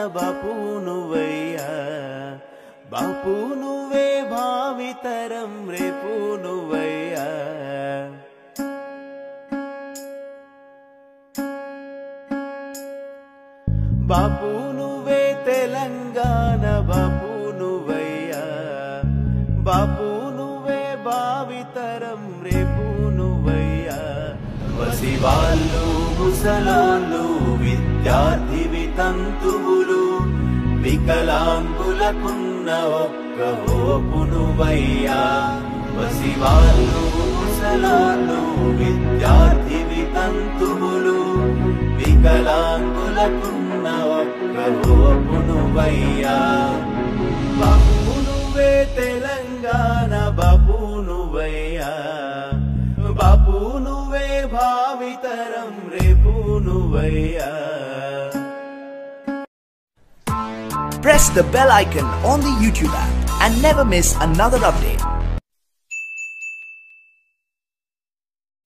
బాపు నువ్వయ్యా బాపు నువ్వే భావితరం రేపు నువ్వయ్యా బాపు నువ్వే తెలంగాణ బాపు నువ్వయ్యా బాపు నువ్వే భావితరం రేపు నువ్వయ్యా వసివాళ్ళు ముసలోళ్ళు విద్యార్థి వితంతువులు వికలాంగులకున్న ఒక్క హోపు నువ్వయ్యా వసివాళ్ళు ముసలోళ్ళు విద్యార్థి వితంతువులు వికలాంగులకున్న ఒక్క హోపు నువ్వయ్యా బాపు నువ్వే తెలంగాణ బాపు నువ్వయ్యా బాపు నువ్వే భావితరం రేపు నువ్వయ్యా Press the bell icon on the YouTube app and never miss another update.